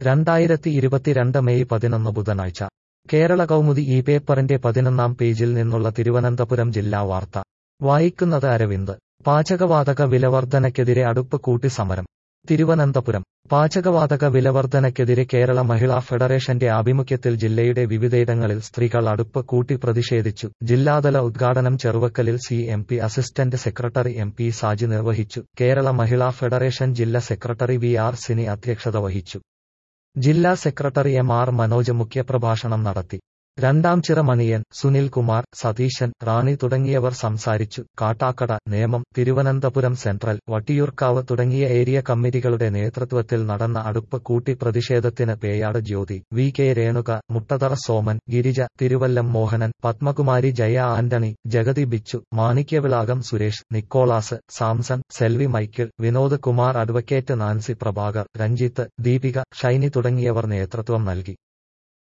രണ്ടായിരത്തി ഇരുപത്തിരണ്ട് മെയ് പതിനൊന്ന് ബുധനാഴ്ച കേരള കൗമുദി ഈ പേപ്പറിന്റെ പതിനൊന്നാം പേജിൽ നിന്നുള്ള തിരുവനന്തപുരം ജില്ലാ വാർത്ത വായിക്കുന്നത് അരവിന്ദ് പാചകവാതക വിലവർധനയ്ക്കെതിരെ അടുപ്പ് കൂട്ടി സമരം തിരുവനന്തപുരം പാചകവാതക വിലവർധനയ്ക്കെതിരെ കേരള മഹിളാ ഫെഡറേഷന്റെ ആഭിമുഖ്യത്തിൽ ജില്ലയുടെ വിവിധയിടങ്ങളിൽ സ്ത്രീകൾ അടുപ്പ് കൂട്ടി പ്രതിഷേധിച്ചു ജില്ലാതല ഉദ്ഘാടനം ചെറുവക്കലിൽ C M P assistant secretary M P Saji നിർവഹിച്ചു കേരള മഹിളാ ഫെഡറേഷൻ ജില്ലാ സെക്രട്ടറി വി ആർ സിനി അധ്യക്ഷത വഹിച്ചു ജില്ലാ സെക്രട്ടറി എം ആർ മനോജ് മുഖ്യപ്രഭാഷണം നടത്തി രണ്ടാം ചിറ മണിയൻ സുനിൽ കുമാർ സതീശൻ റാണി തുടങ്ങിയവർ സംസാരിച്ചു കാട്ടാക്കട നേമം തിരുവനന്തപുരം സെൻട്രൽ വട്ടിയൂർക്കാവ് തുടങ്ങിയ ഏരിയ കമ്മിറ്റികളുടെ നേതൃത്വത്തിൽ നടന്ന അടുപ്പ് കൂട്ടി പ്രതിഷേധത്തിന് Peyad Jyothi V K Renuka Muttathara Soman Girija Thiruvallam Mohanan Padmakumari Jaya Antony Jagathy Bichu Manikyavilakam Suresh Nicholas Samson Selvi Michael Vinod Kumar advocate Nancy Prabhakar Ranjith Deepika Shiny തുടങ്ങിയവർ നേതൃത്വം നൽകി